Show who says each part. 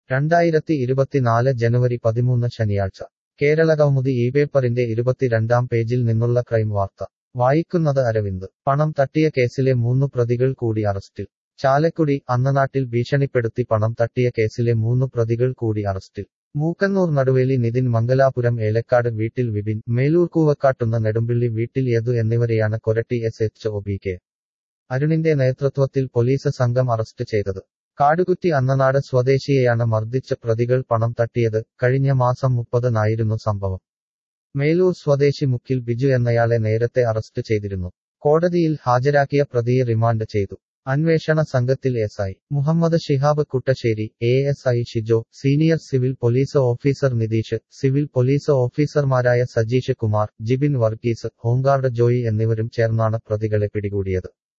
Speaker 1: രണ്ടായിരത്തി ഇരുപത്തിനാല് ജനുവരി പതിമൂന്ന് ശനിയാഴ്ച കേരളകൗമുദി ഈ പേപ്പറിന്റെ ഇരുപത്തിരണ്ടാം പേജിൽ നിന്നുള്ള ക്രൈം വാർത്ത വായിക്കുന്നത് അരവിന്ദ് പണം തട്ടിയ കേസിലെ മൂന്നു പ്രതികൾ കൂടി അറസ്റ്റിൽ ചാലക്കുടി അന്നനാട്ടിൽ ഭീഷണിപ്പെടുത്തി പണം തട്ടിയ കേസിലെ മൂന്നു പ്രതികൾ കൂടി അറസ്റ്റിൽ മൂക്കന്നൂർ നടുവേലി നിതിൻ മംഗലാപുരം ഏലക്കാട് വീട്ടിൽ വിപിൻ മേലൂർ കൂവക്കാട്ടുന്ന നെടുമ്പിള്ളി വീട്ടിൽ യദു എന്നിവരെയാണ് Koratty S H O B K അരുണിന്റെ നേതൃത്വത്തിൽ പോലീസ് സംഘം അറസ്റ്റ് ചെയ്തത് കാടുകുറ്റി അന്നനാട് സ്വദേശിയെയാണ് മർദ്ദിച്ച പ്രതികൾ പണം തട്ടിയത് കഴിഞ്ഞ മാസം മുപ്പതിനായിരുന്നു സംഭവം മേലൂർ സ്വദേശി മുക്കിൽ ബിജു എന്നയാളെ നേരത്തെ അറസ്റ്റ് ചെയ്തിരുന്നു കോടതിയിൽ ഹാജരാക്കിയ പ്രതിയെ റിമാൻഡ് ചെയ്തു അന്വേഷണ സംഘത്തിൽ S I Muhammad Shihab Kuttassery A S I Shijo senior civil police officer Nitheesh civil police ഓഫീസർമാരായ സജീഷ് കുമാർ ജിബിൻ വർഗീസ് ഹോംഗാർഡ് ജോയി എന്നിവരും ചേർന്നാണ് പ്രതികളെ പിടികൂടിയത്